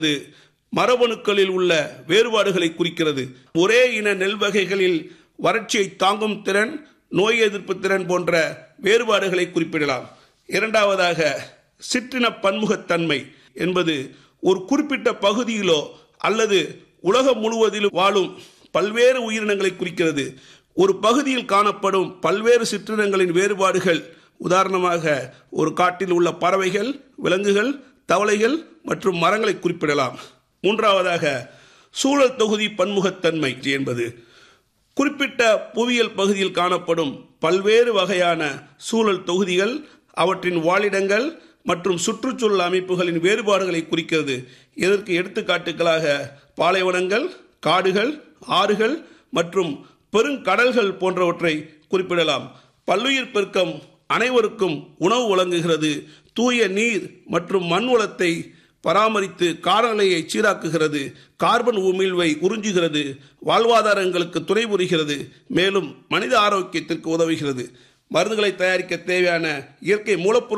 இது மரபணுக்களில் உள்ள வேறுபாடுகளை குறிக்கிறது ஒரே இன நெல் வகைகளில் வறட்சியை தாங்கும் திறன் நோய் எதிர்ப்பு திறன் போன்ற வேறுபாடுகளை குறிப்பிடலாம் இரண்டாவதாக சிற்றின பன்முகத்தன்மை என்பது ஒரு குறிப்பிட்ட பகுதியிலோ அல்லது உலகம் முழுவதிலும் வாழும் பல்வேறு உயிரினங்களை குறிக்கிறது ஒரு பகுதியில் காணப்படும் பல்வேறு சிற்றினங்களின் வேறுபாடுகள் உதாரணமாக ஒரு காட்டில் உள்ள பறவைகள் விலங்குகள் தவளைகள் மற்றும் மரங்களை குறிப்பிடலாம் மூன்றாவதாக சூழல் தொகுதி பன்முகத்தன்மை என்பது குறிப்பிட்ட புவியியல் பகுதியில் காணப்படும் பல்வேறு வகையான சூழல் தொகுதிகள் அவற்றின் வாழிடங்கள் மற்றும் சுற்றுச்சூழல் அமைப்புகளின் வேறுபாடுகளை குறிக்கிறது இதற்கு எடுத்துக்காட்டுகளாக பாலைவனங்கள் காடுகள் ஆறுகள் மற்றும் பெருங்கடல்கள் போன்றவற்றை குறிப்பிடலாம் பல்லுயிர் பெருக்கம் அனைவருக்கும் உணவு வழங்குகிறது தூய நீர் மற்றும் மண் வளத்தை பராமரித்து காலநிலையை சீராக்குகிறது கார்பன் உமிழ்வை உறிஞ்சுகிறது வாழ்வாதாரங்களுக்கு துணை புரிகிறது மேலும் மனித ஆரோக்கியத்திற்கு உதவுகிறது மருந்துகளை தயாரிக்க தேவையான இயற்கை மூலப்பொருள்